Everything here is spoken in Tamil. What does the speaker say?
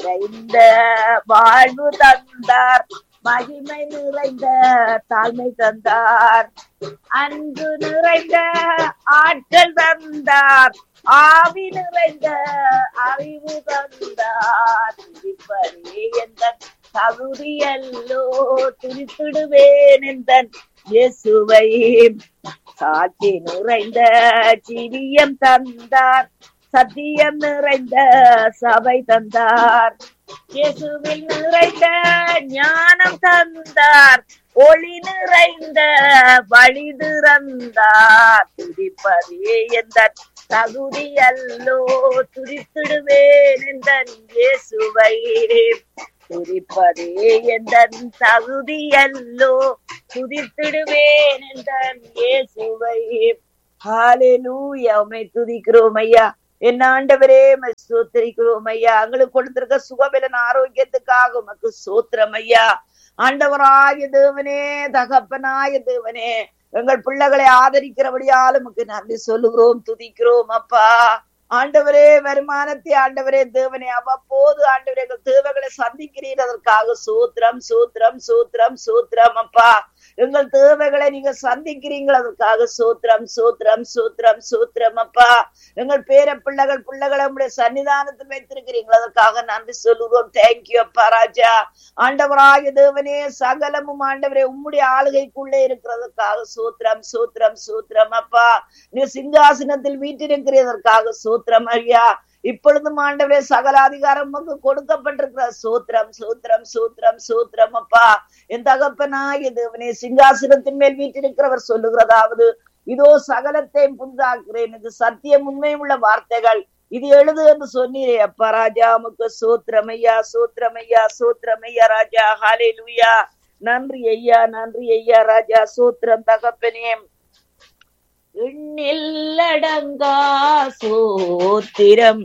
நிறைந்த வாழ்வு தந்தார் மகிமை நிறைந்த தாழ்மை தந்தார் அன்பு நிறைந்த ஆட்கள் தந்தார் ஆவி நிறைந்த அறிவு தந்தார் இப்படி எந்த தகுதியல்லோ துரித்திடுவேன் எந்த இயேசுவை சாட்சி நிறைந்த ஜீவியம் தந்தார் சத்தியம் நிறைந்த சபை தந்தார் இயேசுவில் நிறைந்த ஞானம் தந்தார் ஒளி நிறைந்த வழி திறந்தார் துதிப்பதே எந்த தகுதி அல்லோ துதித்திடுவேன் எந்த இயேசுவை துதிப்பதே எந்த தகுதி அல்லோ துதித்திடுவேன் எந்த இயேசுவை ஹalleluya உம்மை துதிக்கிறோம் ஐயா என் ஆண்டவரே உம்மை ஸ்தோத்திரிக்கிறோம் ஐயா எங்களுக்கு கொடுத்திருக்க சுகபலன் ஆரோக்கியத்துக்காக உமக்கு சோத்திரம் ஐயா ஆண்டவராய தேவனே தகப்பனாய தேவனே எங்கள் பிள்ளைகளை ஆதரிக்கிறபடியால் உமக்கு நன்றி சொல்லுகிறோம் துதிக்கிறோம் அப்பா ஆண்டவரே வருமானத்தை ஆண்டவரே தேவனே அவ்வப்போது ஆண்டவரே எங்கள் தேவைகளை சந்திக்கிறீர் அதற்காக சூத்திரம் சூத்திரம் சூத்திரம் சூத்திரம் அப்பா எங்கள் தேவைகளை நீங்க சந்திக்கிறீங்கள் அதற்காக சூத்திரம் சூத்திரம் சூத்திரம் சூத்திரம் அப்பா எங்கள் பேர பிள்ளைகள் பிள்ளைகளை உங்களுடைய சன்னிதானத்தில் வைத்திருக்கிறீங்கள் அதற்காக நன்றி சொல்லுவோம் தேங்க்யூ அப்பா ராஜா ஆண்டவராய தேவனே சகலமும் ஆண்டவரே உம்முடைய ஆளுகைக்குள்ளே இருக்கிறதற்காக சூத்திரம் சூத்திரம் சூத்திரம் அப்பா நீ சிங்காசனத்தில் வீட்டிருக்கிறதற்காக சூத்திரம் ஐயா இப்பொழுதும் ஆண்டவரே சகல அதிகாரம் உமக்கு கொடுக்கப்பட்டிருக்கிற சூத்திரம் சூத்திரம் சூத்திரம் சூத்திரம் அப்பா என் தகப்பனாய தேவனே சிங்காசனத்தின் மேல் வீட்டிருக்கிறவர் சொல்லுகிறதாவது இதோ சகலத்தையும் புந்தாக்குறேன் இது சத்தியம் உண்மையும் உள்ள வார்த்தைகள் இது எழுது என்று சொன்னீரே அப்பா ராஜா உமக்கு சூத்திரமையா சூத்திரமையா சூத்திரமையா ராஜா ஹாலே லூயா நன்றி ஐயா நன்றி ஐயா ராஜா சூத்திரம் தகப்பனே எண்ணில்லடங்கா சோத்திரம்